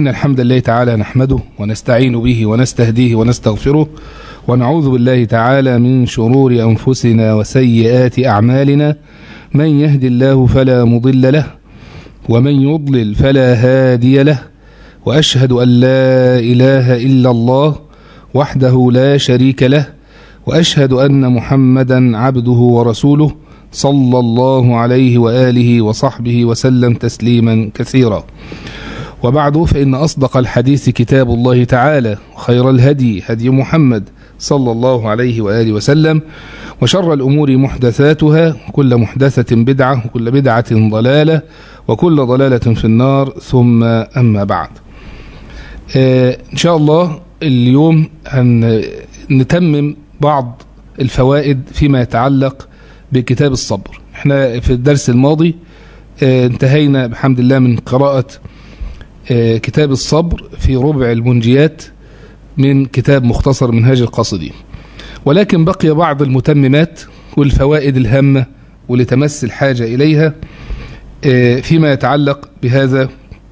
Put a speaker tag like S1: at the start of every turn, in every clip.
S1: إن الحمد لله تعالى نحمده ونستعين به ونستهديه ونستغفره ونعوذ بالله تعالى من شرور أنفسنا وسيئات أعمالنا من يهد الله فلا مضل له ومن يضلل فلا هادي له وأشهد أن لا إله إلا الله وحده لا شريك له وأشهد أن محمدا عبده ورسوله صلى الله عليه وآله وصحبه وسلم تسليما كثيرا وبعد فإن أصدق الحديث كتاب الله تعالى وخير الهدي هدي محمد صلى الله عليه وآله وسلم وشر الأمور محدثاتها كل محدثة بدعة وكل بدعة ضلالة وكل ضلالة في النار ثم أما بعد آه إن شاء الله اليوم هنتمم بعض الفوائد فيما يتعلق بكتاب الصبر احنا في الدرس الماضي اه انتهينا بحمد الله من قراءة اه كتاب الصبر في ربع المنجيات من كتاب مختصر منهاج القاصدين ولكن بقي بعض المتممات والفوائد الهامة واللي تمس الحاجة إليها اه فيما يتعلق بهذا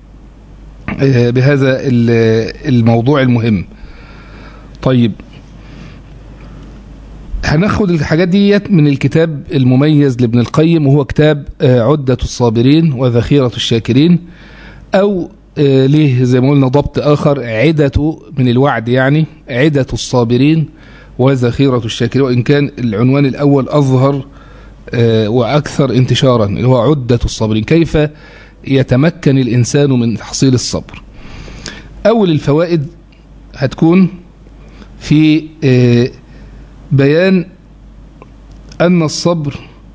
S1: بهذا الموضوع المهم طيب هناخد الحاجات ديت من الكتاب المميز لابن القيم وهو كتاب عدة الصابرين وذخيرة الشاكرين أو ليه زي ما قلنا ضبط آخر عدة من الوعد يعني عدة الصابرين وذخيرة الشاكرين وإن كان العنوان الأول أظهر وأكثر انتشارا اللي هو عدة الصابرين كيف يتمكن الإنسان من تحصيل الصبر أول الفوائد هتكون في بيان أن الصبر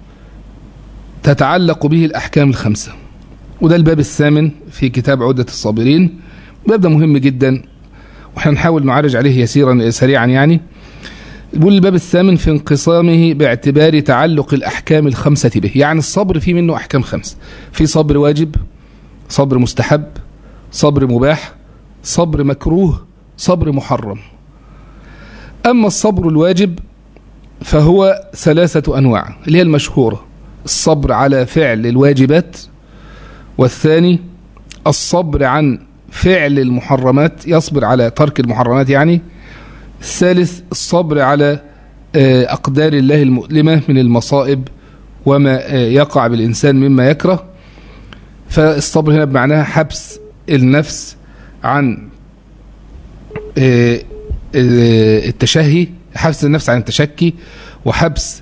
S1: تتعلق به الأحكام الخمسة وده الباب الثامن في كتاب عدة الصابرين الباب ده مهم جدا واحنا نحاول نعرج عليه يسيرا سريعا يعني يقول الباب الثامن في انقسامه باعتبار تعلق الأحكام الخمسة به يعني الصبر فيه منه أحكام خمسة في صبر واجب صبر مستحب صبر مباح صبر مكروه صبر محرم أما الصبر الواجب فهو ثلاثة أنواع اللي هي المشهورة الصبر على فعل الواجبات والثاني الصبر عن فعل المحرمات يصبر على ترك المحرمات يعني الثالث الصبر على أقدار الله المؤلمة من المصائب وما يقع بالإنسان مما يكره فالصبر هنا بمعناها حبس النفس عن التشهي حبس النفس عن التشكي وحبس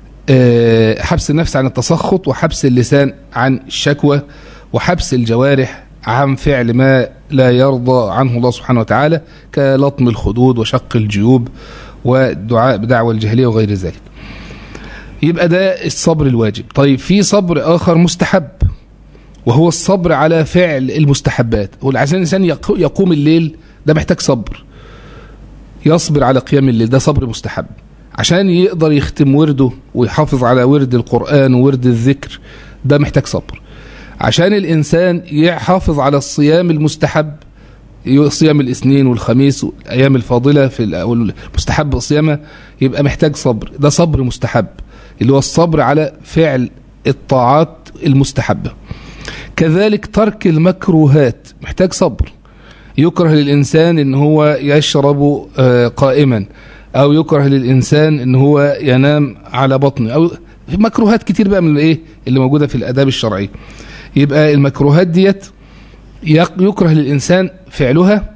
S1: حبس النفس عن التسخط وحبس اللسان عن الشكوى وحبس الجوارح عن فعل ما لا يرضى عنه الله سبحانه وتعالى كلطم الخدود وشق الجيوب والدعاء بدعوى الجاهليه وغير ذلك يبقى ده الصبر الواجب طيب في صبر آخر مستحب وهو الصبر على فعل المستحبات عشان الإنسان يقوم الليل ده محتاج صبر يصبر على قيام الليل ده صبر مستحب عشان يقدر يختم ورده ويحافظ على ورد القرآن وورد الذكر ده محتاج صبر عشان الإنسان يحافظ على الصيام المستحب صيام الاثنين والخميس والأيام الفاضلة في المستحب صيامها يبقى محتاج صبر ده صبر مستحب اللي هو الصبر على فعل الطاعات المستحبة كذلك ترك المكروهات محتاج صبر يكره للإنسان ان هو يشرب قائما او يكره للإنسان ان هو ينام على بطنه او في مكروهات كتير بقى من الايه اللي موجودة في الاداب الشرعية يبقى المكروهات ديت يكره للإنسان فعلها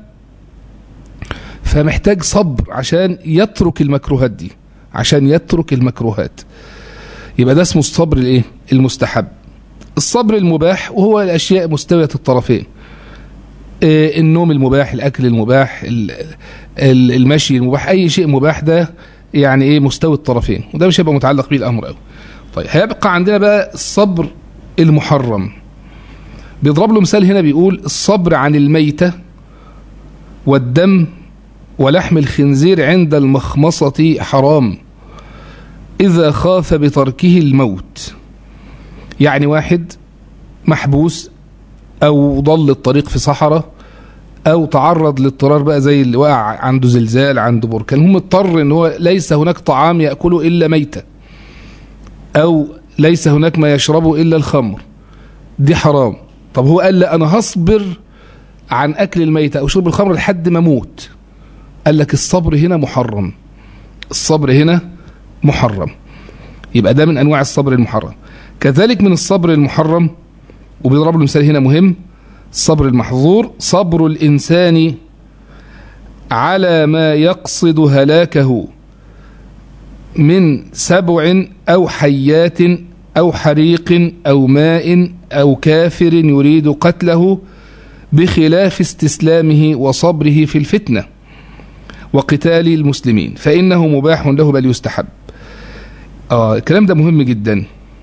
S1: فمحتاج صبر عشان يترك المكروهات دي عشان يترك المكروهات يبقى ده اسمه الصبر الايه المستحب الصبر المباح وهو الاشياء مستوية الطرفين النوم المباح الاكل المباح المشي المباح اي شيء مباح ده يعني ايه مستوي الطرفين وده مش هيبقى متعلق بيه الامر قوي طيب هيبقى عندنا بقى الصبر المحرم بيضرب له مثال هنا بيقول الصبر عن الميتة والدم ولحم الخنزير عند المخمصة حرام إذا خاف بتركه الموت يعني واحد محبوس أو ضل الطريق في صحراء أو تعرض لاضطرار بقى زي اللي وقع عنده زلزال عنده بركان هم اضطر ان هو ليس هناك طعام يأكله إلا ميتة أو ليس هناك ما يشربه إلا الخمر دي حرام طب هو قال لا أنا هصبر عن أكل الميتة أو شرب الخمر لحد ما موت قال لك الصبر هنا محرم الصبر هنا محرم يبقى ده من أنواع الصبر المحرم كذلك من الصبر المحرم وبيضرب له مثال هنا مهم الصبر المحظور صبر الإنسان على ما يقصد هلاكه من سبع أو حيات أو حريق أو ماء أو كافر يريد قتله بخلاف استسلامه وصبره في الفتنة وقتال المسلمين فإنه مباح له بل يستحب آه الكلام ده مهم جدا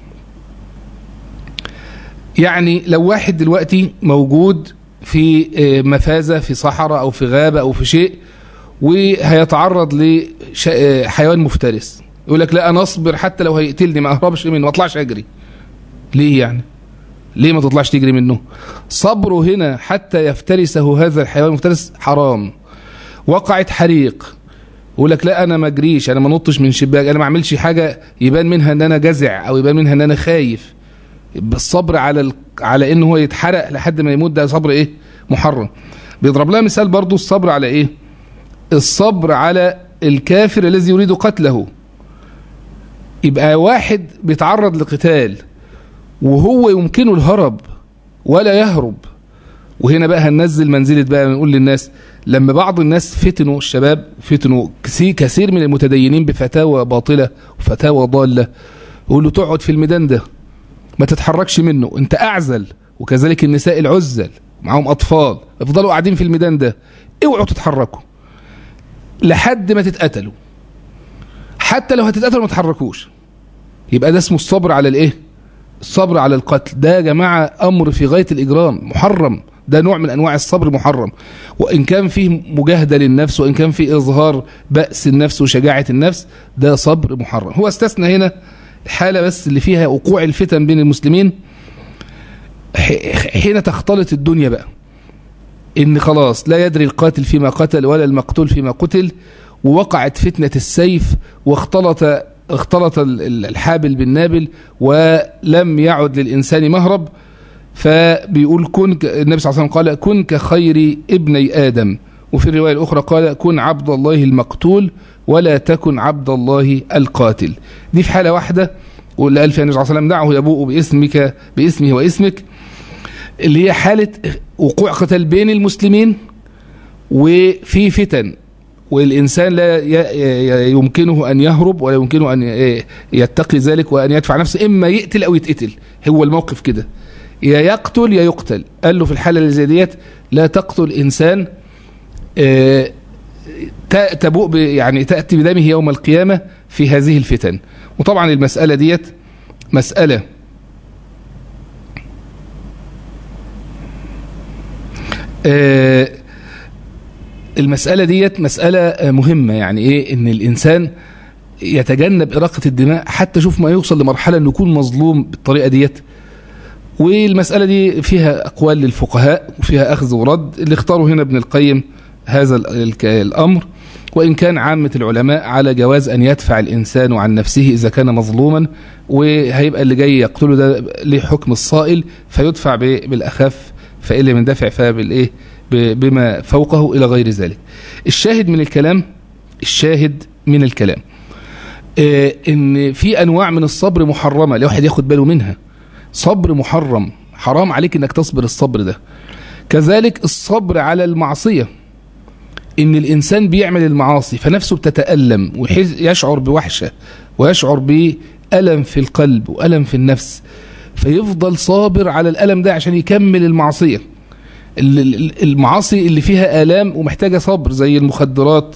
S1: يعني لو واحد دلوقتي موجود في مفازة في صحراء أو في غابة أو في شيء وهيتعرض لحيوان مفترس يقول لك لا أنا أصبر حتى لو هيقتلني ما أهربش منه ما أطلعش أجري ليه يعني ليه ما تطلعش تجري منه صبره هنا حتى يفترسه هذا الحيوان المفترس حرام وقعت حريق يقول لك لا انا ما اجريش انا ما نطش من شباك انا ما اعملش حاجه يبان منها ان انا جزع او يبان منها ان انا خايف بالصبر على ال... على ان هو يتحرق لحد ما يموت ده صبر ايه محرم بيضرب لها مثال برضو الصبر على ايه الصبر على الكافر الذي يريد قتله يبقى واحد بيتعرض لقتال وهو يمكنه الهرب ولا يهرب وهنا بقى هننزل منزلة بقى نقول للناس لما بعض الناس فتنوا الشباب فتنوا كثير من المتدينين بفتاوى باطلة وفتاوى ضالة يقول له تقعد في الميدان ده ما تتحركش منه انت اعزل وكذلك النساء العزل معاهم اطفال افضلوا قاعدين في الميدان ده اوعوا تتحركوا لحد ما تتقتلوا حتى لو هتتقتلوا ما تتحركوش يبقى ده اسمه الصبر على الايه الصبر على القتل ده يا جماعة امر في غاية الاجرام محرم ده نوع من انواع الصبر محرم وان كان فيه مجاهدة للنفس وان كان فيه اظهار بأس النفس وشجاعة النفس ده صبر محرم هو استثنى هنا الحالة بس اللي فيها وقوع الفتن بين المسلمين حين تختلط الدنيا بقى ان خلاص لا يدري القاتل فيما قتل ولا المقتول فيما قتل ووقعت فتنة السيف واختلط اختلط الحابل بالنابل ولم يعد للإنسان مهرب فبيقول كن النبي صلى الله عليه وسلم قال كن كخير ابني آدم وفي الرواية الأخرى قال كن عبد الله المقتول ولا تكن عبد الله القاتل دي في حالة واحدة واللي قال فيها النبي صلى الله عليه وسلم دعه يبوء باسمك باسمه واسمك اللي هي حالة وقوع قتال بين المسلمين وفي فتن والإنسان لا يمكنه أن يهرب ولا يمكنه أن يتقي ذلك وأن يدفع نفسه إما يقتل أو يتقتل هو الموقف كده يا يقتل يا يقتل قال له في الحالة اللي زي ديت لا تقتل إنسان تبوء يعني تأتي بدمه يوم القيامة في هذه الفتن وطبعا المسألة ديت مسألة المسألة ديت مسألة مهمة يعني ايه ان الانسان يتجنب إراقة الدماء حتى شوف ما يوصل لمرحلة انه يكون مظلوم بالطريقة ديت والمسألة دي فيها أقوال للفقهاء وفيها أخذ ورد اللي اختاروا هنا ابن القيم هذا الأمر وإن كان عامة العلماء على جواز أن يدفع الإنسان عن نفسه إذا كان مظلوما وهيبقى اللي جاي يقتله ده لحكم الصائل فيدفع بالأخف فإن لم يندفع فبالإيه بما فوقه إلى غير ذلك الشاهد من الكلام الشاهد من الكلام آه إن في أنواع من الصبر محرمة لو واحد ياخد باله منها صبر محرم حرام عليك انك تصبر الصبر ده كذلك الصبر على المعصية ان الانسان بيعمل المعاصي فنفسه بتتألم ويشعر بوحشة ويشعر بألم في القلب وألم في النفس فيفضل صابر على الألم ده عشان يكمل المعصية المعاصي اللي فيها آلام ومحتاجة صبر زي المخدرات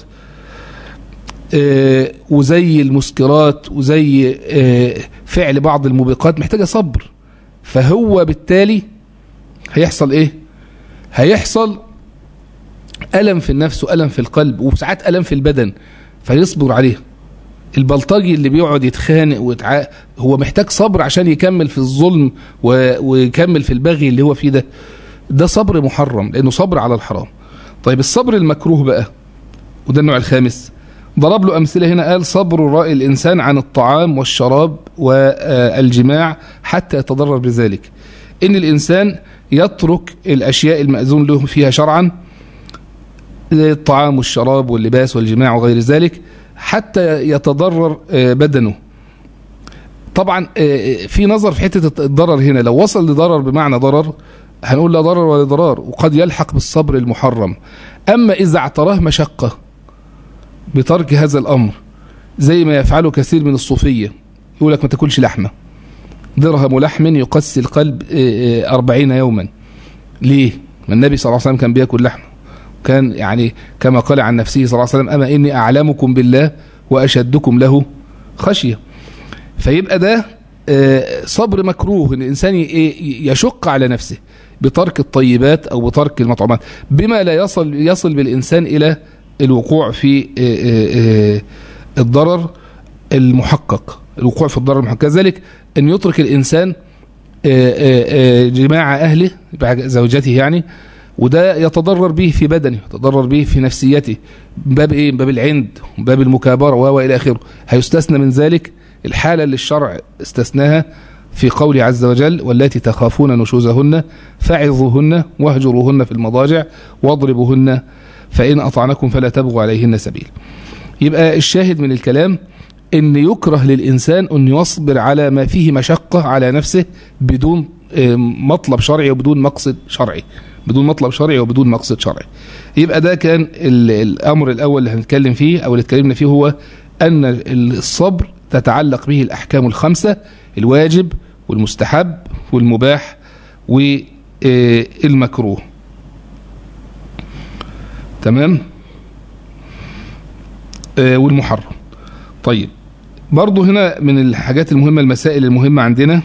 S1: وزي المسكرات وزي فعل بعض الموبقات محتاجة صبر فهو بالتالي هيحصل ايه هيحصل ألم في النفس وألم في القلب وساعات ألم في البدن فيصبر عليه البلطجي اللي بيقعد يتخانق ويتع... هو محتاج صبر عشان يكمل في الظلم و... ويكمل في البغي اللي هو فيه ده ده صبر محرم لأنه صبر على الحرام طيب الصبر المكروه بقى وده النوع الخامس ضرب له أمثلة هنا قال صبر رأي الإنسان عن الطعام والشراب والجماع حتى يتضرر بذلك إن الإنسان يترك الأشياء المأذون له فيها شرعا زي الطعام والشراب واللباس والجماع وغير ذلك حتى يتضرر آه، بدنه طبعا آه، في نظر في حتة الضرر هنا لو وصل لضرر بمعنى ضرر هنقول لا ضرر ولا ضرار وقد يلحق بالصبر المحرم أما إذا اعتراه مشقة بترك هذا الأمر زي ما يفعله كثير من الصوفية يقول لك ما تاكلش لحمة درهم لحم يقسي القلب آه، آه، أربعين يوما ليه؟ ما النبي صلى الله عليه وسلم كان بياكل لحمة كان يعني كما قال عن نفسه صلى الله عليه وسلم أما إني أعلمكم بالله وأشدكم له خشية فيبقى ده آه، صبر مكروه ان الانسان ي- إيه يشق على نفسه بترك الطيبات او بترك المطعومات بما لا يصل يصل بالانسان الى الوقوع في آه، آه، آه، الضرر المحقق الوقوع في الضرر المحقق كذلك ان يترك الانسان آه، آه، آه، جماع اهله بعد زوجته يعني وده يتضرر به في بدنه يتضرر به في نفسيته من باب ايه من باب العند من باب المكابره و الى اخره هيستثنى من ذلك الحاله اللي الشرع استثناها في قوله عز وجل والتي تخافون نشوزهن فعظوهن واهجروهن في المضاجع واضربوهن فإن أطعنكم فلا تبغوا عليهن سبيل يبقى الشاهد من الكلام ان يكره للإنسان أن يصبر على ما فيه مشقة على نفسه بدون آه، مطلب شرعي وبدون مقصد شرعي بدون مطلب شرعي وبدون مقصد شرعي يبقى ده كان ال- الأمر الأول اللي هنتكلم فيه أو اللي اتكلمنا فيه هو أن الصبر تتعلق به الأحكام الخمسة الواجب والمستحب والمباح والمكروه تمام آه، والمحرم طيب برضو هنا من الحاجات المهمة المسائل المهمة عندنا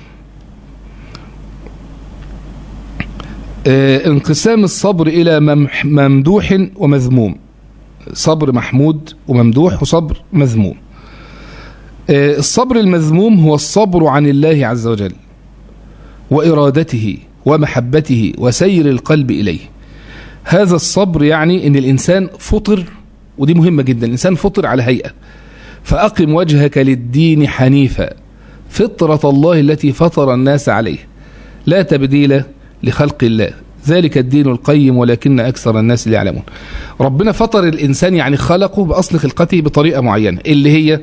S1: آه، انقسام الصبر إلى ممح- ممدوح ومذموم صبر محمود وممدوح وصبر مذموم آه، الصبر المذموم هو الصبر عن الله عز وجل وإرادته ومحبته وسير القلب إليه هذا الصبر يعني أن الإنسان فطر ودي مهمة جدا الإنسان فطر على هيئة فأقم وجهك للدين حنيفا فطرة الله التي فطر الناس عليه لا تبديل لخلق الله ذلك الدين القيم ولكن أكثر الناس لا يعلمون ربنا فطر الإنسان يعني خلقه بأصل خلقته بطريقة معينة اللي هي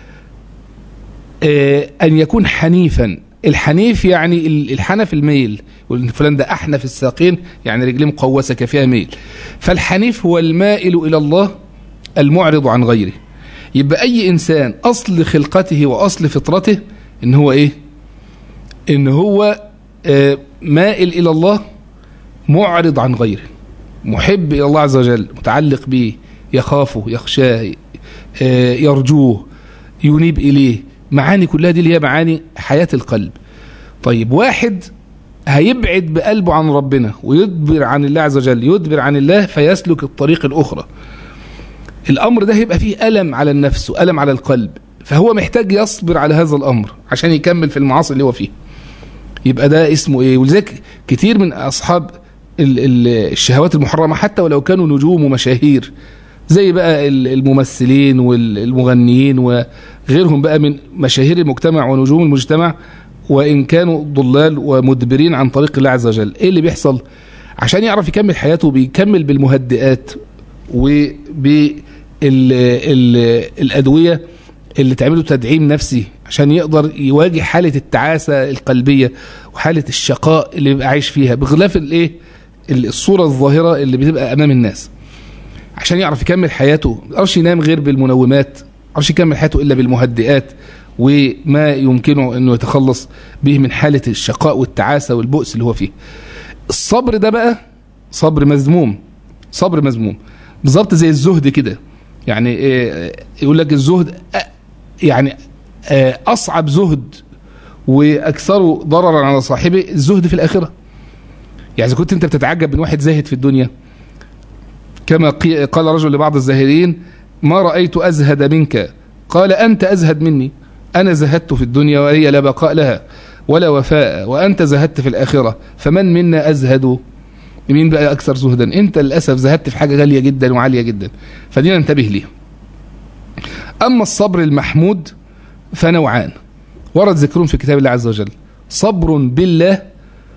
S1: آه، أن يكون حنيفا الحنيف يعني ال- الحنف الميل يقول إن فلان ده أحنف الساقين يعني رجليه مقوسة كفيها ميل فالحنيف هو المائل إلى الله المعرض عن غيره يبقى أي إنسان أصل خلقته وأصل فطرته إن هو إيه إن هو آه، مائل إلى الله معرض عن غيره محب إلى الله عز وجل متعلق به يخافه يخشاه آه، يرجوه ينيب إليه معاني كلها دي اللي هي معاني حياة القلب طيب واحد هيبعد بقلبه عن ربنا ويدبر عن الله عز وجل يدبر عن الله فيسلك الطريق الأخرى الأمر ده هيبقى فيه ألم على النفس وألم على القلب فهو محتاج يصبر على هذا الأمر عشان يكمل في المعاصي اللي هو فيه يبقى ده اسمه ايه ولذلك كتير من اصحاب ال- ال- الشهوات المحرمه حتى ولو كانوا نجوم ومشاهير زي بقى ال- الممثلين والمغنيين وغيرهم بقى من مشاهير المجتمع ونجوم المجتمع وان كانوا ضلال ومدبرين عن طريق الله عز وجل ايه اللي بيحصل عشان يعرف يكمل حياته بيكمل بالمهدئات وبالادويه اللي تعمله تدعيم نفسي عشان يقدر يواجه حالة التعاسة القلبية وحالة الشقاء اللي بيبقى عايش فيها بخلاف الايه الصورة الظاهرة اللي بتبقى أمام الناس عشان يعرف يكمل حياته ما يقدرش ينام غير بالمنومات ما يقدرش يكمل حياته إلا بالمهدئات وما يمكنه أنه يتخلص به من حالة الشقاء والتعاسة والبؤس اللي هو فيه الصبر ده بقى صبر مذموم صبر مذموم بالظبط زي الزهد كده يعني إيه، يقول لك الزهد أ- يعني آه، أصعب زهد وأكثره ضررا على صاحبه الزهد في الآخرة يعني إذا كنت أنت بتتعجب من واحد زاهد في الدنيا كما قي- قال رجل لبعض الزاهدين ما رأيت أزهد منك قال أنت أزهد مني أنا زهدت في الدنيا وهي لا بقاء لها ولا وفاء وأنت زهدت في الآخرة فمن منا أزهد مين بقى أكثر زهدا أنت للأسف زهدت في حاجة غالية جدا وعالية جدا فدي ننتبه ليها أما الصبر المحمود فنوعان ورد ذكرهم في كتاب الله عز وجل صبر بالله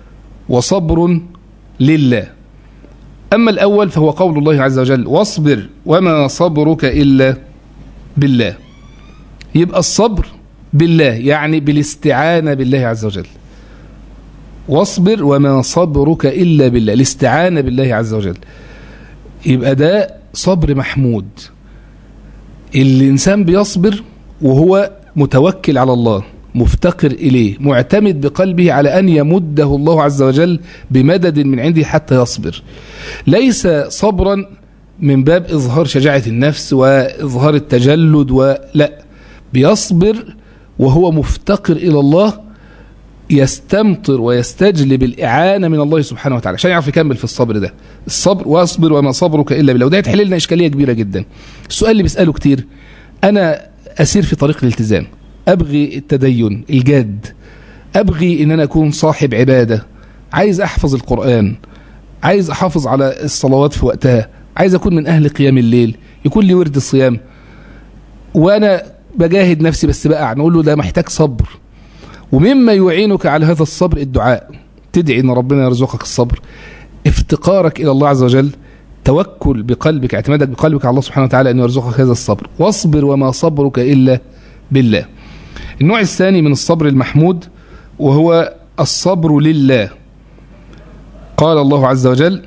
S1: وصبر لله أما الأول فهو قول الله عز وجل واصبر وما صبرك إلا بالله يبقى الصبر بالله يعني بالاستعانة بالله عز وجل واصبر وما صبرك إلا بالله الاستعانة بالله عز وجل يبقى ده صبر محمود الإنسان بيصبر وهو متوكل على الله مفتقر إليه معتمد بقلبه على أن يمده الله عز وجل بمدد من عنده حتى يصبر ليس صبرا من باب إظهار شجاعة النفس وإظهار التجلد ولا بيصبر وهو مفتقر إلى الله يستمطر ويستجلب الإعانة من الله سبحانه وتعالى عشان يعرف يكمل في الصبر ده الصبر واصبر وما صبرك إلا بالله وده يتحل لنا إشكالية كبيرة جدا السؤال اللي بيسأله كتير أنا أسير في طريق الالتزام أبغي التدين الجاد أبغي إن أنا أكون صاحب عبادة عايز أحفظ القرآن عايز أحافظ على الصلوات في وقتها عايز أكون من أهل قيام الليل يكون لي ورد الصيام وأنا بجاهد نفسي بس بقى نقول له ده محتاج صبر ومما يعينك على هذا الصبر الدعاء تدعي ان ربنا يرزقك الصبر افتقارك الى الله عز وجل توكل بقلبك اعتمادك بقلبك على الله سبحانه وتعالى ان يرزقك هذا الصبر واصبر وما صبرك الا بالله النوع الثاني من الصبر المحمود وهو الصبر لله قال الله عز وجل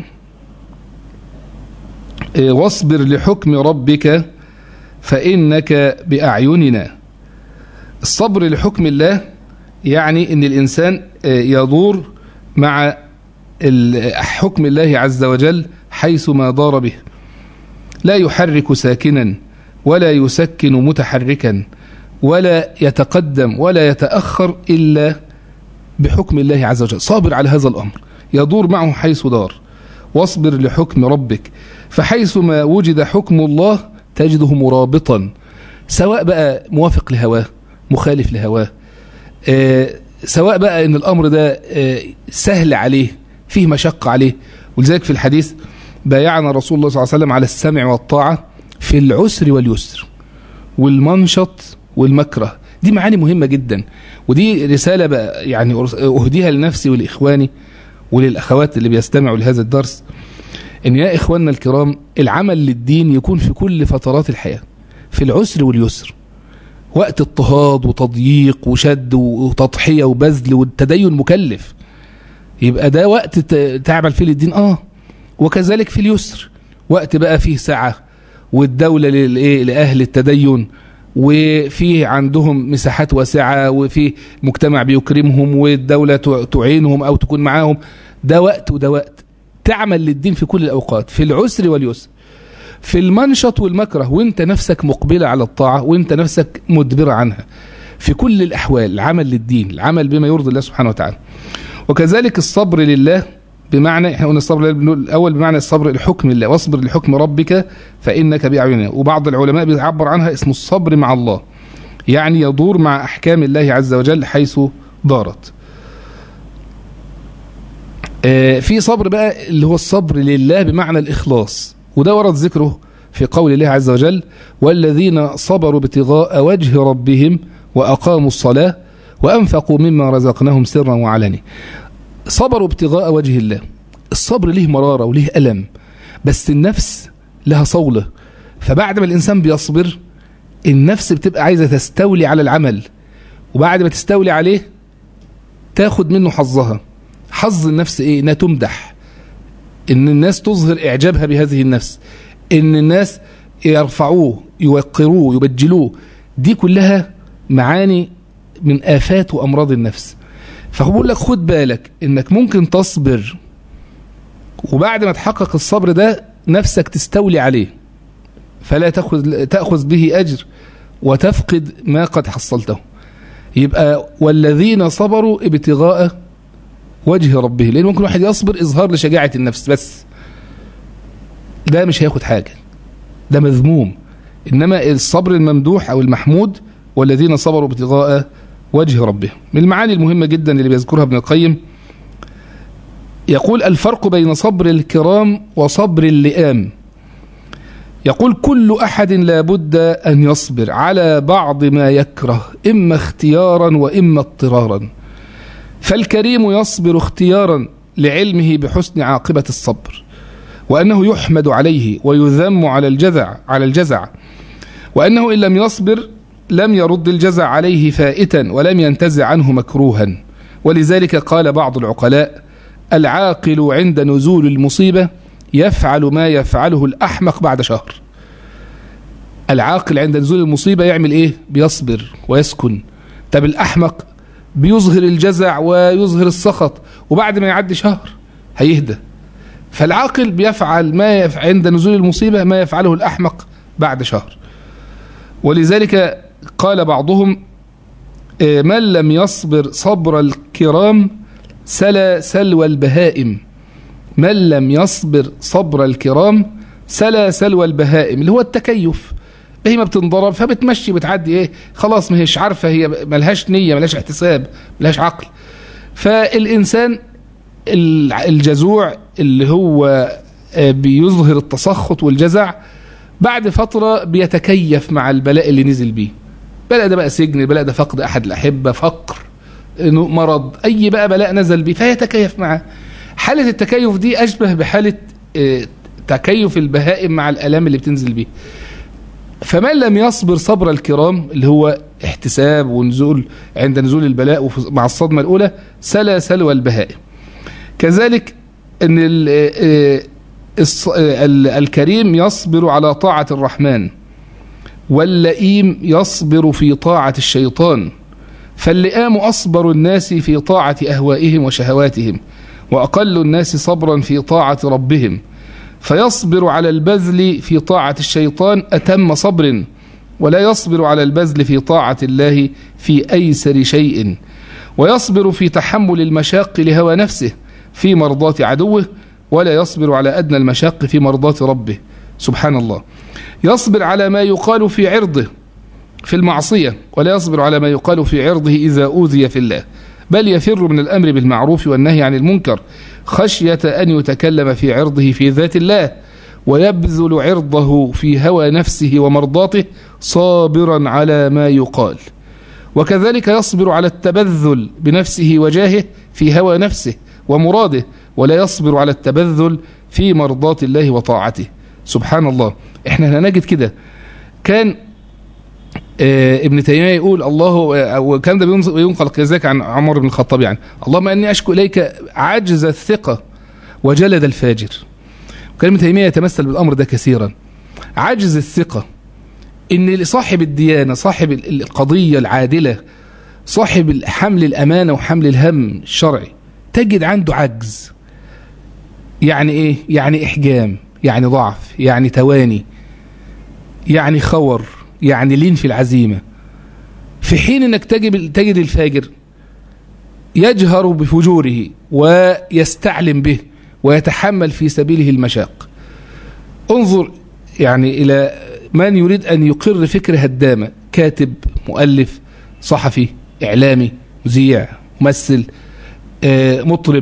S1: واصبر لحكم ربك فإنك بأعيننا الصبر لحكم الله يعني ان الانسان يدور مع حكم الله عز وجل حيث ما دار به لا يحرك ساكنا ولا يسكن متحركا ولا يتقدم ولا يتأخر إلا بحكم الله عز وجل صابر على هذا الأمر يدور معه حيث دار واصبر لحكم ربك فحيث ما وجد حكم الله تجده مرابطا سواء بقى موافق لهواه مخالف لهواه آه سواء بقى ان الامر ده آه سهل عليه فيه مشقة عليه ولذلك في الحديث بايعنا رسول الله صلى الله عليه وسلم على السمع والطاعة في العسر واليسر والمنشط والمكره دي معاني مهمة جدا ودي رسالة بقى يعني أهديها لنفسي ولإخواني وللأخوات اللي بيستمعوا لهذا الدرس إن يا إخواننا الكرام العمل للدين يكون في كل فترات الحياة في العسر واليسر وقت اضطهاد وتضييق وشد وتضحية وبذل والتدين مكلف يبقى ده وقت تعمل فيه للدين اه وكذلك في اليسر وقت بقى فيه سعة والدولة للإيه لأهل التدين وفي عندهم مساحات واسعة وفي مجتمع بيكرمهم والدولة تعينهم أو تكون معاهم ده وقت وده وقت تعمل للدين في كل الأوقات في العسر واليسر في المنشط والمكره وانت نفسك مقبلة على الطاعة وانت نفسك مدبرة عنها في كل الأحوال العمل للدين العمل بما يرضي الله سبحانه وتعالى وكذلك الصبر لله بمعنى احنا قلنا الصبر الأول بمعنى الصبر لحكم الله واصبر لحكم ربك فإنك بأعيننا وبعض العلماء بيعبر عنها اسمه الصبر مع الله يعني يدور مع أحكام الله عز وجل حيث دارت آه في صبر بقى اللي هو الصبر لله بمعنى الإخلاص وده ورد ذكره في قول الله عز وجل والذين صبروا ابتغاء وجه ربهم وأقاموا الصلاة وأنفقوا مما رزقناهم سرا وعلانية صبروا ابتغاء وجه الله الصبر ليه مرارة وليه ألم بس النفس لها صولة فبعد ما الإنسان بيصبر النفس بتبقى عايزة تستولي على العمل وبعد ما تستولي عليه تاخد منه حظها حظ النفس ايه انها تمدح ان الناس تظهر اعجابها بهذه النفس ان الناس يرفعوه يوقروه يبجلوه دي كلها معاني من آفات وأمراض النفس فهو بيقول لك خد بالك انك ممكن تصبر وبعد ما تحقق الصبر ده نفسك تستولي عليه فلا تأخذ, تأخذ به أجر وتفقد ما قد حصلته يبقى والذين صبروا ابتغاء وجه ربه لأن ممكن واحد يصبر إظهار لشجاعة النفس بس ده مش هياخد حاجة ده مذموم إنما الصبر الممدوح أو المحمود والذين صبروا ابتغاء وجه ربهم من المعاني المهمة جدا اللي بيذكرها ابن القيم يقول الفرق بين صبر الكرام وصبر اللئام يقول كل أحد لابد أن يصبر على بعض ما يكره إما اختيارا وإما اضطرارا فالكريم يصبر اختيارا لعلمه بحسن عاقبة الصبر وأنه يحمد عليه ويذم على الجزع على الجزع وأنه إن لم يصبر لم يرد الجزع عليه فائتا ولم ينتزع عنه مكروها ولذلك قال بعض العقلاء العاقل عند نزول المصيبة يفعل ما يفعله الأحمق بعد شهر العاقل عند نزول المصيبة يعمل إيه بيصبر ويسكن طب الأحمق بيظهر الجزع ويظهر السخط وبعد ما يعدي شهر هيهدى فالعاقل بيفعل ما يف... عند نزول المصيبة ما يفعله الأحمق بعد شهر ولذلك قال بعضهم من لم يصبر صبر الكرام سلا سلوى البهائم من لم يصبر صبر الكرام سلا سلوى البهائم اللي هو التكيف هي ما بتنضرب فبتمشي بتعدي ايه خلاص ما هيش عارفه هي ملهاش نيه ملهاش احتساب ملهاش عقل فالانسان الجزوع اللي هو بيظهر التسخط والجزع بعد فترة بيتكيف مع البلاء اللي نزل بيه بلاء ده بقى سجن البلاء ده فقد أحد الأحبة فقر مرض أي بقى بلاء نزل بيه فيتكيف معه حالة التكيف دي أشبه بحالة تكيف البهائم مع الألام اللي بتنزل بيه فمن لم يصبر صبر الكرام اللي هو احتساب ونزول عند نزول البلاء مع الصدمة الأولى سلا سلوى البهائم كذلك ان الكريم يصبر على طاعة الرحمن واللئيم يصبر في طاعة الشيطان فاللئام أصبر الناس في طاعة أهوائهم وشهواتهم وأقل الناس صبرا في طاعة ربهم فيصبر على البذل في طاعة الشيطان أتم صبر ولا يصبر على البذل في طاعة الله في أيسر شيء ويصبر في تحمل المشاق لهوى نفسه في مرضاة عدوه ولا يصبر على أدنى المشاق في مرضاة ربه سبحان الله يصبر على ما يقال في عرضه في المعصية ولا يصبر على ما يقال في عرضه إذا أوذي في الله بل يفر من الأمر بالمعروف والنهي عن المنكر خشية أن يتكلم في عرضه في ذات الله ويبذل عرضه في هوى نفسه ومرضاته صابرا على ما يقال وكذلك يصبر على التبذل بنفسه وجاهه في هوى نفسه ومراده ولا يصبر على التبذل في مرضاة الله وطاعته سبحان الله احنا هنجد كده كان اه ابن تيمية يقول الله وكان ده بينقل كذلك عن عمر بن الخطاب يعني اللهم اني اشكو اليك عجز الثقة وجلد الفاجر وكان ابن تيمية يتمثل بالامر ده كثيرا عجز الثقة ان صاحب الديانة صاحب القضية العادلة صاحب حمل الامانة وحمل الهم الشرعي تجد عنده عجز يعني ايه يعني احجام يعني ضعف يعني تواني يعني خور يعني لين في العزيمة في حين انك تجد, تجد الفاجر يجهر بفجوره ويستعلم به ويتحمل في سبيله المشاق انظر يعني الى من يريد ان يقر فكر هدامة كاتب مؤلف صحفي اعلامي مذيع ممثل مطرب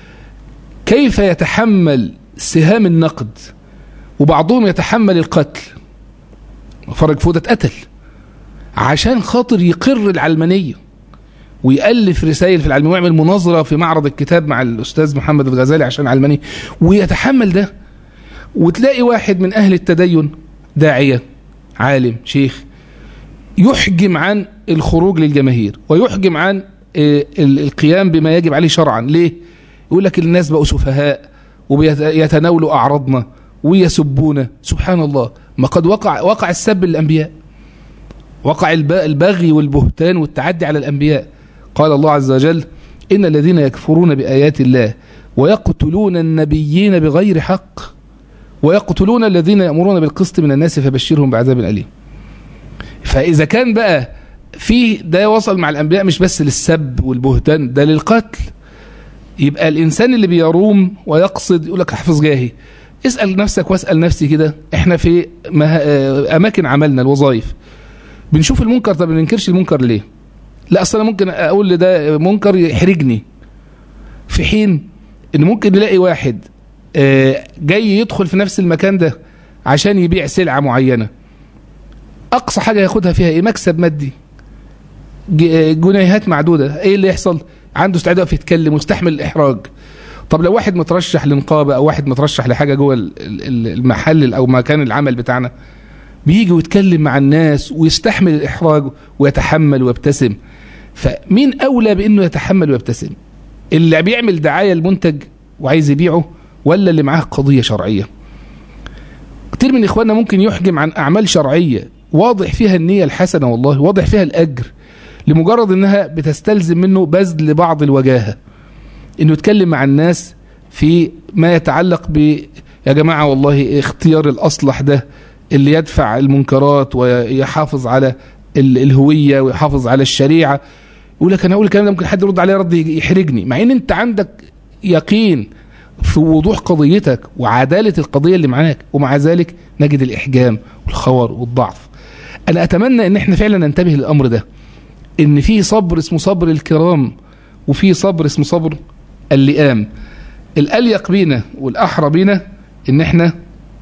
S1: كيف يتحمل سهام النقد وبعضهم يتحمل القتل فرج فودة اتقتل عشان خاطر يقر العلمانية ويألف رسائل في العلمانية ويعمل مناظرة في معرض الكتاب مع الأستاذ محمد الغزالي عشان علمانية ويتحمل ده وتلاقي واحد من أهل التدين داعية عالم شيخ يحجم عن الخروج للجماهير ويحجم عن القيام بما يجب عليه شرعا ليه يقول لك الناس بقوا سفهاء ويتناولوا أعراضنا ويسبونا سبحان الله ما قد وقع وقع السب للأنبياء وقع البغي والبهتان والتعدي على الأنبياء قال الله عز وجل إن الذين يكفرون بآيات الله ويقتلون النبيين بغير حق ويقتلون الذين يأمرون بالقسط من الناس فبشرهم بعذاب أليم فإذا كان بقى في ده وصل مع الأنبياء مش بس للسب والبهتان ده للقتل يبقى الإنسان اللي بيروم ويقصد يقول لك حافظ جاهي اسأل نفسك واسأل نفسي كده احنا في أماكن عملنا الوظائف بنشوف المنكر طب ما بننكرش المنكر ليه لا أصلا ممكن أقول لده منكر يحرجني في حين إن ممكن نلاقي واحد جاي يدخل في نفس المكان ده عشان يبيع سلعة معينة أقصى حاجة ياخدها فيها إيه مكسب مادي جنيهات معدودة إيه اللي يحصل عنده استعداد يقف يتكلم ويستحمل الإحراج طب لو واحد مترشح لنقابه او واحد مترشح لحاجه جوه ال- ال- المحل او مكان العمل بتاعنا بيجي ويتكلم مع الناس ويستحمل الاحراج ويتحمل ويبتسم فمين اولى بانه يتحمل ويبتسم اللي بيعمل دعايه لمنتج وعايز يبيعه ولا اللي معاه قضيه شرعيه كتير من اخواننا ممكن يحجم عن اعمال شرعيه واضح فيها النيه الحسنه والله واضح فيها الاجر لمجرد انها بتستلزم منه بذل بعض الوجاهه انه يتكلم مع الناس في ما يتعلق ب يا جماعه والله اختيار الاصلح ده اللي يدفع المنكرات ويحافظ على ال- الهويه ويحافظ على الشريعه يقول لك انا اقول الكلام ده ممكن حد يرد عليه رد يحرجني مع ان انت عندك يقين في وضوح قضيتك وعداله القضيه اللي معاك ومع ذلك نجد الاحجام والخور والضعف انا اتمنى ان احنا فعلا ننتبه للامر ده ان في صبر اسمه صبر الكرام وفي صبر اسمه صبر اللئام الاليق بينا والاحرى بينا ان احنا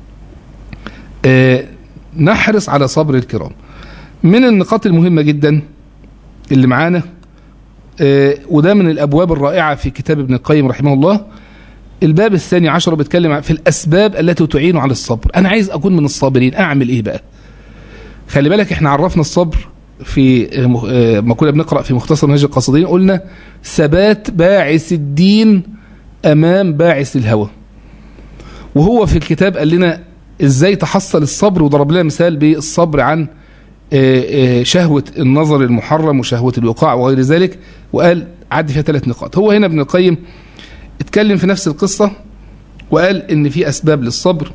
S1: آه نحرص على صبر الكرام من النقاط المهمه جدا اللي معانا آه وده من الابواب الرائعه في كتاب ابن القيم رحمه الله الباب الثاني عشر بيتكلم عن- في الاسباب التي تعين على الصبر انا عايز اكون من الصابرين اعمل ايه بقى خلي بالك احنا عرفنا الصبر في آه، مخ- آه، ما كنا بنقرا في مختصر منهج القاصدين قلنا ثبات باعث الدين امام باعث الهوى وهو في الكتاب قال لنا ازاي تحصل الصبر وضرب لنا مثال بالصبر عن آه، آه، شهوة النظر المحرم وشهوة الوقاع وغير ذلك وقال عد فيها ثلاث نقاط هو هنا ابن القيم اتكلم في نفس القصة وقال ان في اسباب للصبر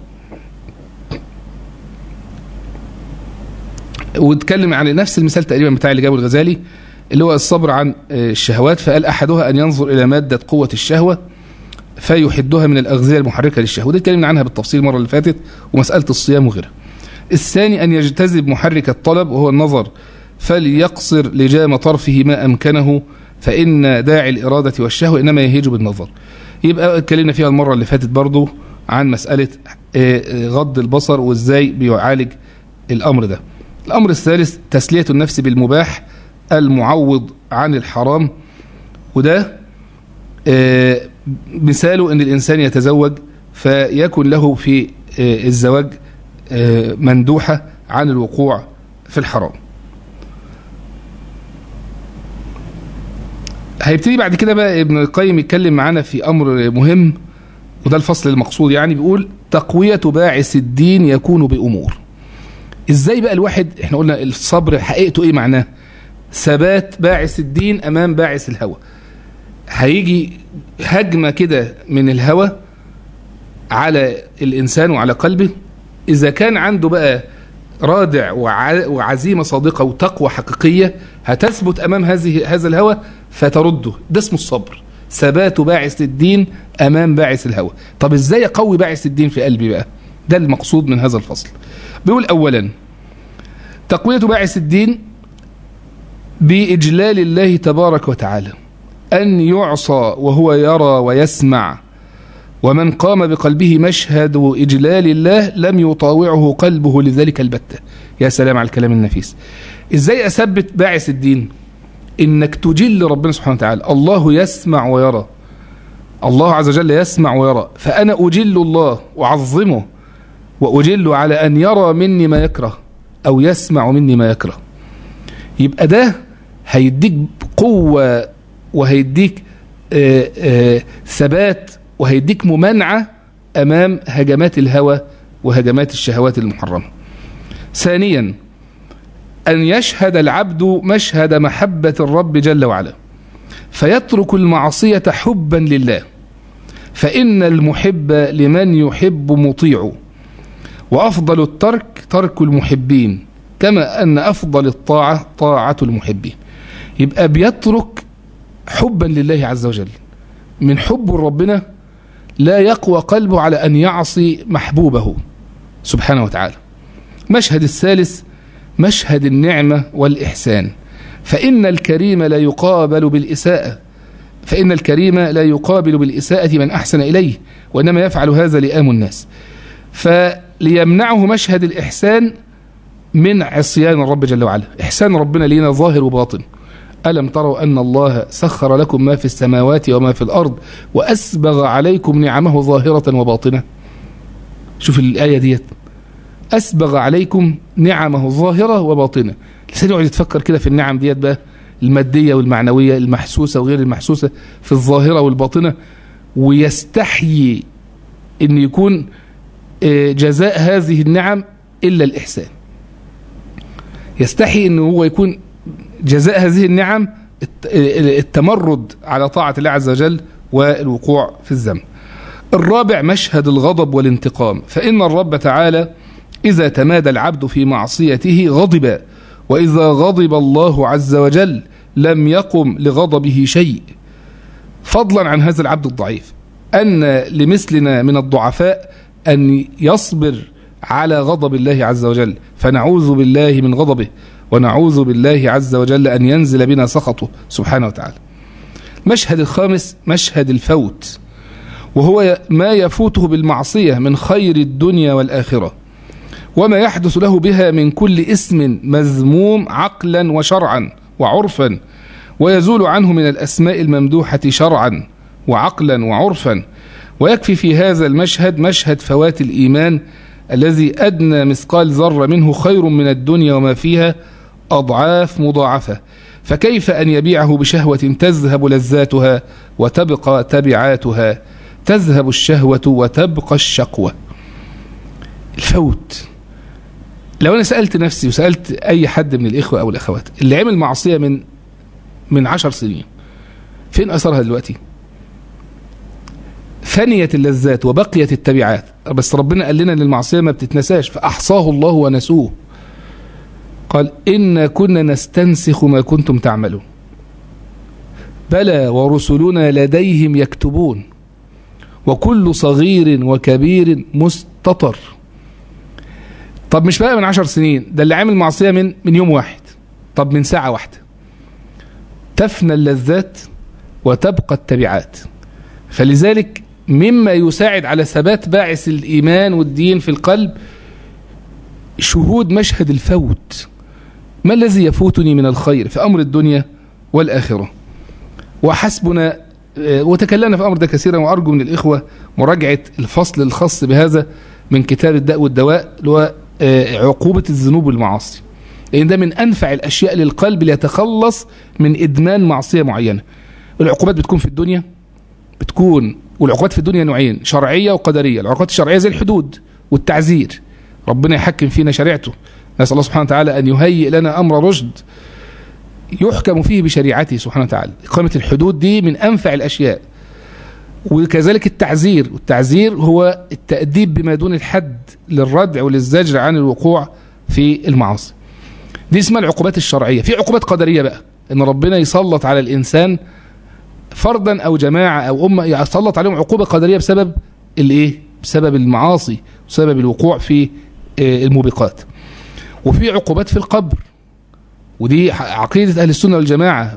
S1: واتكلم عن نفس المثال تقريبا بتاع اللي جابه الغزالي اللي هو الصبر عن آه، الشهوات فقال احدها ان ينظر الى ماده قوه الشهوه فيحدها من الاغذيه المحركه للشهوه دي اتكلمنا عنها بالتفصيل المره اللي فاتت ومساله الصيام وغيرها الثاني ان يجتذب محرك الطلب وهو النظر فليقصر لجام طرفه ما امكنه فان داعي الاراده والشهوه انما يهيج بالنظر يبقى اتكلمنا فيها المره اللي فاتت برضو عن مساله آه، آه، غض البصر وازاي بيعالج الامر ده الامر الثالث تسليه النفس بالمباح المعوض عن الحرام وده آه، مثاله ان الانسان يتزوج فيكن له في آه، الزواج آه، مندوحه عن الوقوع في الحرام هيبتدي بعد كده بقى ابن القيم يتكلم معانا في امر مهم وده الفصل المقصود يعني بيقول تقويه باعث الدين يكون بامور ازاي بقى الواحد احنا قلنا الصبر حقيقته ايه معناه ثبات باعث الدين امام باعث الهوى هيجي هجمه كده من الهوى على الانسان وعلى قلبه اذا كان عنده بقى رادع وع- وعزيمه صادقه وتقوى حقيقيه هتثبت امام هذه هذا الهوى فترده ده اسمه الصبر ثبات باعث الدين امام باعث الهوى طب ازاي اقوي باعث الدين في قلبي بقى ده المقصود من هذا الفصل بيقول اولا تقويه باعث الدين باجلال الله تبارك وتعالى ان يعصى وهو يرى ويسمع ومن قام بقلبه مشهد اجلال الله لم يطاوعه قلبه لذلك البته يا سلام على الكلام النفيس ازاي اثبت باعث الدين انك تجل ربنا سبحانه وتعالى الله يسمع ويرى الله عز وجل يسمع ويرى فانا اجل الله واعظمه واجل على ان يرى مني ما يكره او يسمع مني ما يكره يبقى ده هيديك قوه وهيديك آه، آه، ثبات وهيديك ممانعه امام هجمات الهوى وهجمات الشهوات المحرمه ثانيا أن يشهد العبد مشهد محبة الرب جل وعلا فيترك المعصية حبا لله فإن المحب لمن يحب مطيع وأفضل الترك ترك المحبين كما أن أفضل الطاعة طاعة المحبين يبقى بيترك حبا لله عز وجل من حب ربنا لا يقوى قلبه على أن يعصي محبوبه سبحانه وتعالى مشهد الثالث مشهد النعمة والإحسان فإن الكريم لا يقابل بالإساءة فإن الكريم لا يقابل بالإساءة من أحسن إليه وإنما يفعل هذا لئام الناس فليمنعه مشهد الإحسان من عصيان الرب جل وعلا إحسان ربنا لينا ظاهر وباطن ألم تروا أن الله سخر لكم ما في السماوات وما في الأرض وأسبغ عليكم نعمه ظاهرة وباطنة شوف الآية ديت أسبغ عليكم نعمه ظاهرة وباطنة الإنسان يقعد يتفكر كده في النعم ديت بقى المادية والمعنوية المحسوسة وغير المحسوسة في الظاهرة والباطنة ويستحيي أن يكون جزاء هذه النعم إلا الإحسان يستحي أنه هو يكون جزاء هذه النعم التمرد على طاعة الله عز وجل والوقوع في الذنب الرابع مشهد الغضب والانتقام فإن الرب تعالى إذا تمادى العبد في معصيته غضب وإذا غضب الله عز وجل لم يقم لغضبه شيء فضلا عن هذا العبد الضعيف أن لمثلنا من الضعفاء أن يصبر على غضب الله عز وجل فنعوذ بالله من غضبه ونعوذ بالله عز وجل أن ينزل بنا سخطه سبحانه وتعالى مشهد الخامس مشهد الفوت وهو ما يفوته بالمعصية من خير الدنيا والآخرة وما يحدث له بها من كل اسم مذموم عقلا وشرعا وعرفا ويزول عنه من الأسماء الممدوحة شرعا وعقلا وعرفا ويكفي في هذا المشهد مشهد فوات الإيمان الذي أدنى مثقال ذرة منه خير من الدنيا وما فيها أضعاف مضاعفة فكيف أن يبيعه بشهوة تذهب لذاتها وتبقى تبعاتها تذهب الشهوة وتبقى الشقوة الفوت لو أنا سألت نفسي وسألت أي حد من الإخوة أو الأخوات اللي عمل معصية من من عشر سنين فين أثرها دلوقتي فنيت اللذات وبقيت التبعات بس ربنا قال لنا ان المعصيه ما بتتنساش فاحصاه الله ونسوه قال إن كنا نستنسخ ما كنتم تعملون بلى ورسلنا لديهم يكتبون وكل صغير وكبير مستطر طب مش بقى من عشر سنين ده اللي عامل معصية من من يوم واحد طب من ساعة واحدة تفنى اللذات وتبقى التبعات فلذلك مما يساعد على ثبات باعث الإيمان والدين في القلب شهود مشهد الفوت ما الذي يفوتني من الخير في أمر الدنيا والآخرة وحسبنا وتكلمنا في الأمر ده كثيرا وأرجو من الإخوة مراجعة الفصل الخاص بهذا من كتاب الداء والدواء اللي هو عقوبة الذنوب والمعاصي لأن ده من أنفع الأشياء للقلب ليتخلص من إدمان معصية معينة العقوبات بتكون في الدنيا بتكون والعقوبات في الدنيا نوعين شرعية وقدرية العقوبات الشرعية زي الحدود والتعزير ربنا يحكم فينا شريعته نسأل الله سبحانه وتعالى أن يهيئ لنا أمر رشد يحكم فيه بشريعته سبحانه وتعالى إقامة الحدود دي من أنفع الأشياء وكذلك التعزير والتعزير هو التأديب بما دون الحد للردع وللزجر عن الوقوع في المعاصي دي اسمها العقوبات الشرعية في عقوبات قدرية بقى ان ربنا يسلط على الإنسان فردا أو جماعة أو أمة يسلط عليهم عقوبة قدرية بسبب الايه بسبب المعاصي بسبب الوقوع في الموبقات وفي عقوبات في القبر ودي عقيدة أهل السنة والجماعة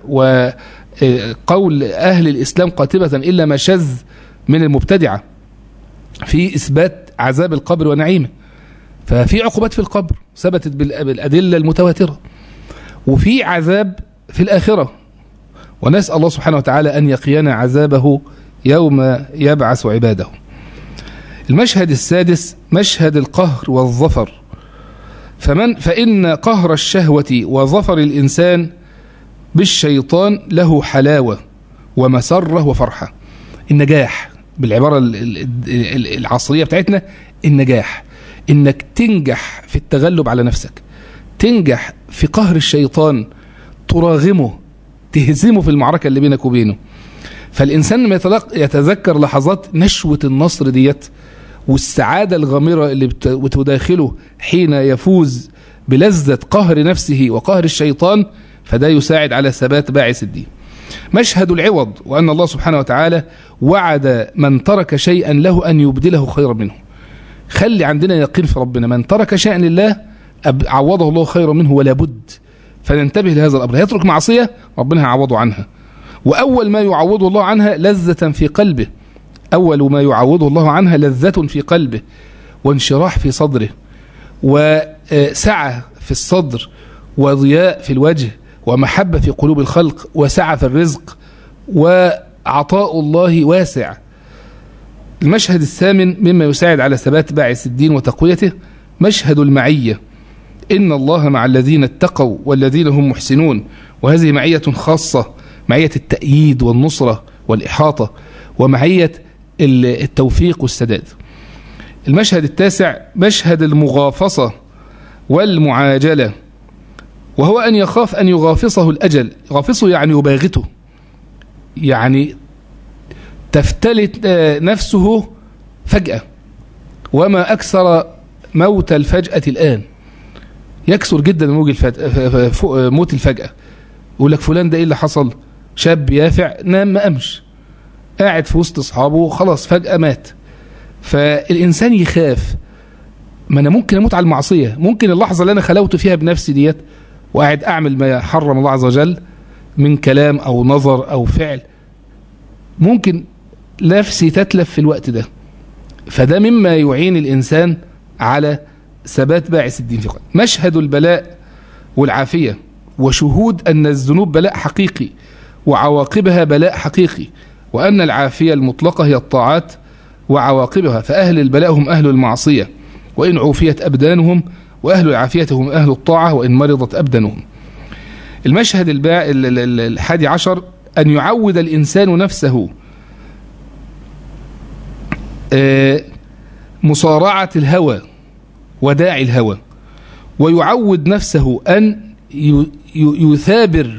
S1: وقول أهل الإسلام قاتبة إلا ما شذ من المبتدعة في إثبات عذاب القبر ونعيمه ففي عقوبات في القبر ثبتت بالأدلة المتواترة وفي عذاب في الآخرة ونسأل الله سبحانه وتعالى أن يقينا عذابه يوم يبعث عباده المشهد السادس مشهد القهر والظفر فمن فإن قهر الشهوة وظفر الإنسان بالشيطان له حلاوة ومسرة وفرحة النجاح بالعبارة العصرية بتاعتنا النجاح إنك تنجح في التغلب على نفسك تنجح في قهر الشيطان تراغمه تهزمه في المعركة اللي بينك وبينه فالإنسان لما يتذكر لحظات نشوة النصر ديت والسعادة الغامرة اللي بتداخله حين يفوز بلذة قهر نفسه وقهر الشيطان فده يساعد على ثبات باعث الدين مشهد العوض وأن الله سبحانه وتعالى وعد من ترك شيئا له أن يبدله خيرا منه خلي عندنا يقين في ربنا من ترك شيئا لله عوضه الله خيرا منه ولا بد فننتبه لهذا الأمر يترك معصية ربنا هيعوضه عنها وأول ما يعوضه الله عنها لذة في قلبه أول ما يعوضه الله عنها لذة في قلبه وانشراح في صدره وسعة في الصدر وضياء في الوجه ومحبة في قلوب الخلق وسعة في الرزق وعطاء الله واسع المشهد الثامن مما يساعد على ثبات باعث الدين وتقويته مشهد المعية إن الله مع الذين اتقوا والذين هم محسنون وهذه معية خاصة معية التأييد والنصرة والإحاطة ومعية التوفيق والسداد المشهد التاسع مشهد المغافصة والمعاجلة وهو أن يخاف أن يغافصه الأجل يغافصه يعني يباغته يعني تفتلت نفسه فجأة وما أكثر موت الفجأة الآن يكثر جدا موت الفجأة يقول لك فلان ده ايه اللي حصل شاب يافع نام ما قامش قاعد في وسط اصحابه خلاص فجأة مات فالإنسان يخاف ما أنا ممكن أموت على المعصية ممكن اللحظة اللي أنا خلوت فيها بنفسي ديت وقاعد أعمل ما حرم الله عز وجل من كلام أو نظر أو فعل ممكن نفسي تتلف في الوقت ده فده مما يعين الإنسان على ثبات باعث الدين في قلبه مشهد البلاء والعافية وشهود أن الذنوب بلاء حقيقي وعواقبها بلاء حقيقي وأن العافية المطلقة هي الطاعات وعواقبها فأهل البلاء هم أهل المعصية وإن عوفيت أبدانهم وأهل العافية هم أهل الطاعة وإن مرضت أبدانهم المشهد الباع الحادي عشر أن يعود الإنسان نفسه مصارعة الهوى وداعي الهوى ويعود نفسه أن يثابر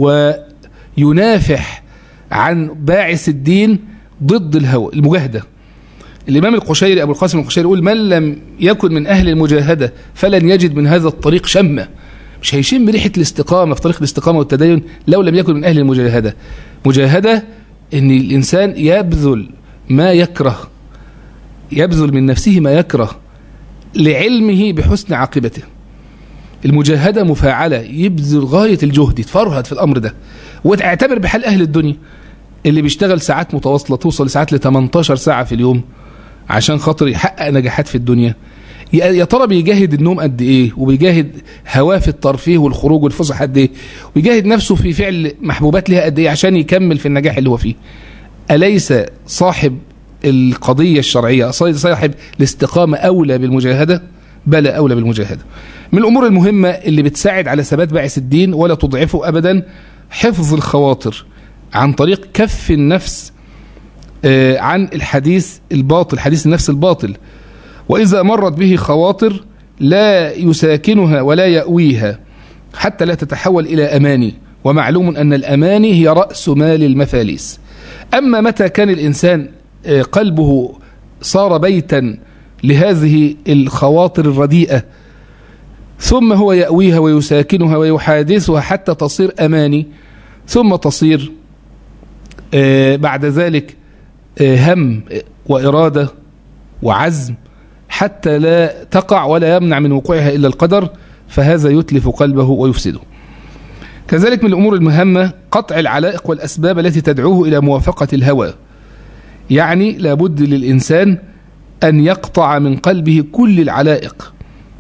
S1: وينافح عن باعث الدين ضد الهوى المجاهدة الإمام القشيري أبو القاسم القشيري يقول من لم يكن من أهل المجاهدة فلن يجد من هذا الطريق شمة مش هيشم ريحة الاستقامة في طريق الاستقامة والتدين لو لم يكن من أهل المجاهدة مجاهدة أن الإنسان يبذل ما يكره يبذل من نفسه ما يكره لعلمه بحسن عاقبته المجاهدة مفاعلة يبذل غاية الجهد يتفرهد في الأمر ده وتعتبر بحال أهل الدنيا اللي بيشتغل ساعات متواصلة توصل لساعات ل 18 ساعة في اليوم عشان خاطر يحقق نجاحات في الدنيا يا ترى بيجاهد النوم قد ايه وبيجاهد هواه في الترفيه والخروج والفسح قد ايه ويجاهد نفسه في فعل محبوبات لها قد ايه عشان يكمل في النجاح اللي هو فيه أليس صاحب القضية الشرعية صاحب الاستقامة أولى بالمجاهدة بل أولى بالمجاهدة من الأمور المهمة اللي بتساعد على ثبات باعث الدين ولا تضعفه أبدا حفظ الخواطر عن طريق كف النفس عن الحديث الباطل حديث النفس الباطل وإذا مرت به خواطر لا يساكنها ولا يأويها حتى لا تتحول إلى أماني ومعلوم أن الأماني هي رأس مال المفاليس أما متى كان الإنسان قلبه صار بيتا لهذه الخواطر الرديئة ثم هو يأويها ويساكنها ويحادثها حتى تصير أماني ثم تصير بعد ذلك هم وإرادة وعزم حتى لا تقع ولا يمنع من وقوعها إلا القدر فهذا يتلف قلبه ويفسده كذلك من الأمور المهمة قطع العلائق والأسباب التي تدعوه إلى موافقة الهوى يعني لابد للإنسان أن يقطع من قلبه كل العلائق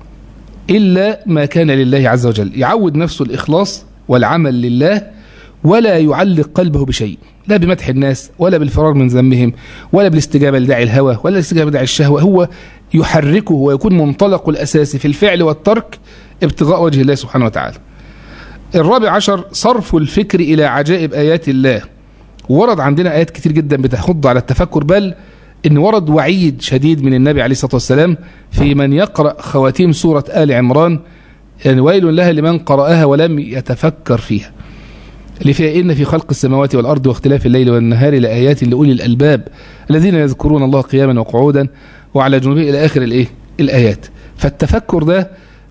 S1: إلا ما كان لله عز وجل يعود نفسه الإخلاص والعمل لله ولا يعلق قلبه بشيء لا بمدح الناس ولا بالفرار من ذمهم ولا بالاستجابة لداعي الهوى ولا الاستجابة لداعي الشهوة هو يحركه ويكون منطلقه الأساسي في الفعل والترك ابتغاء وجه الله سبحانه وتعالى الرابع عشر صرف الفكر إلى عجائب آيات الله ورد عندنا آيات كتير جدا بتحض على التفكر بل إن ورد وعيد شديد من النبي عليه الصلاة والسلام في من يقرأ خواتيم سورة آل عمران يعني ويل لها لمن قرأها ولم يتفكر فيها اللي فيها إن في خلق السماوات والأرض واختلاف الليل والنهار لآيات لأولي الألباب الذين يذكرون الله قياما وقعودا وعلى جنوبه إلى آخر الإيه؟ الآيات فالتفكر ده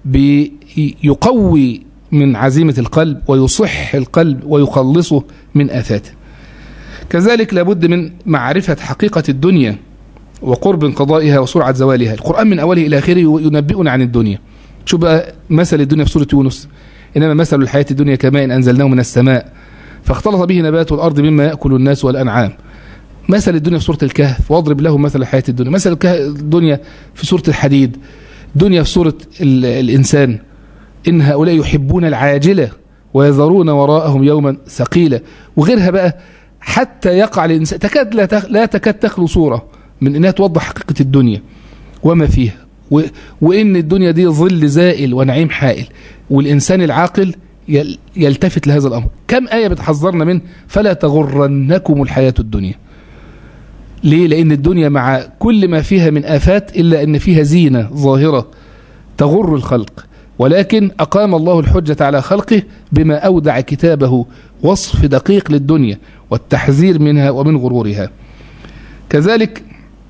S1: بيقوي من عزيمة القلب ويصح القلب ويخلصه من آفاته كذلك لابد من معرفة حقيقة الدنيا وقرب انقضائها وسرعة زوالها القرآن من أوله إلى آخره ينبئنا عن الدنيا شو بقى مثل الدنيا في سورة يونس إنما مثل الحياة الدنيا كماء أنزلناه من السماء فاختلط به نبات الأرض مما يأكل الناس والأنعام مثل الدنيا في سورة الكهف واضرب له مثل الحياة الدنيا مثل الدنيا في سورة الحديد دنيا في سورة الإنسان إن هؤلاء يحبون العاجلة ويذرون وراءهم يوما ثقيلا وغيرها بقى حتى يقع الإنسان تكاد لا, تخ... لا تكاد تخلو صورة من أنها توضح حقيقة الدنيا وما فيها و... وإن الدنيا دي ظل زائل ونعيم حائل والإنسان العاقل يل... يلتفت لهذا الأمر كم آية بتحذرنا من فلا تغرنكم الحياة الدنيا ليه لأن الدنيا مع كل ما فيها من آفات إلا أن فيها زينة ظاهرة تغر الخلق ولكن أقام الله الحجة على خلقه بما أودع كتابه وصف دقيق للدنيا والتحذير منها ومن غرورها كذلك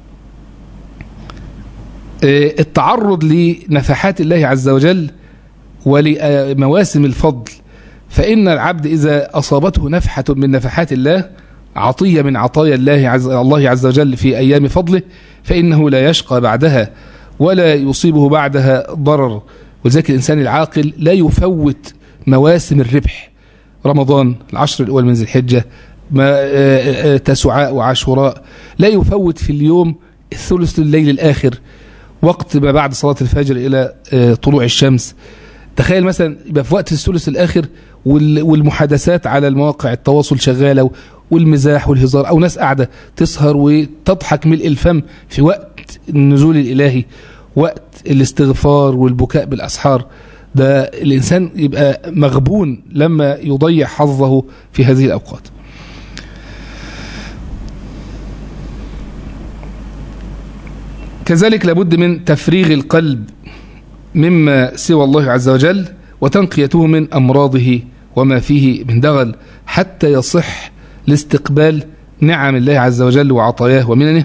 S1: التعرض لنفحات الله عز وجل ولمواسم الفضل فإن العبد إذا أصابته نفحة من نفحات الله عطية من عطايا الله عز, الله عز وجل في أيام فضله فإنه لا يشقى بعدها ولا يصيبه بعدها ضرر ولذلك الإنسان العاقل لا يفوت مواسم الربح رمضان العشر الأول من ذي الحجة ما تسعاء وعاشوراء لا يفوت في اليوم الثلث الليل الآخر وقت ما بعد صلاة الفجر إلى طلوع الشمس تخيل مثلا يبقى في وقت الثلث الآخر والمحادثات على المواقع التواصل شغالة والمزاح والهزار أو ناس قاعدة تسهر وتضحك ملء الفم في وقت النزول الإلهي وقت الاستغفار والبكاء بالأسحار ده الإنسان يبقى مغبون لما يضيع حظه في هذه الأوقات كذلك لابد من تفريغ القلب مما سوى الله عز وجل وتنقيته من أمراضه وما فيه من دغل حتى يصح لاستقبال نعم الله عز وجل وعطاياه ومننه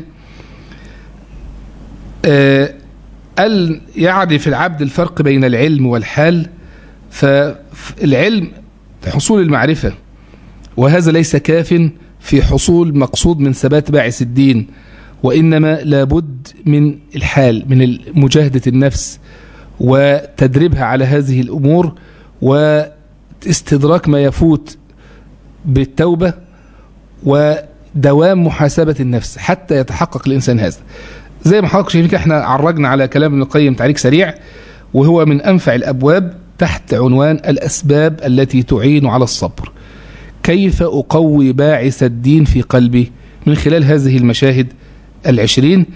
S1: آه أن يعرف العبد الفرق بين العلم والحال فالعلم حصول المعرفة وهذا ليس كاف في حصول مقصود من ثبات باعث الدين وإنما لابد من الحال من مجاهدة النفس وتدريبها على هذه الأمور واستدراك ما يفوت بالتوبة ودوام محاسبة النفس حتى يتحقق الإنسان هذا زي ما حضرتك شايفين احنا عرجنا على كلام ابن القيم تعليق سريع وهو من أنفع الأبواب تحت عنوان الأسباب التي تعين على الصبر كيف أقوي باعث الدين في قلبي من خلال هذه المشاهد العشرين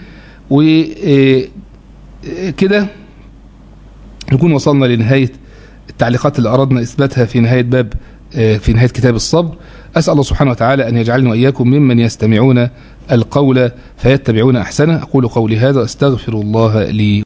S1: وكده نكون وصلنا لنهاية التعليقات اللي أردنا إثباتها في نهاية باب في نهاية كتاب الصبر أسأل الله سبحانه وتعالى أن يجعلنا وإياكم ممن يستمعون القول فيتبعون أحسنه أقول قولي هذا أستغفر الله لي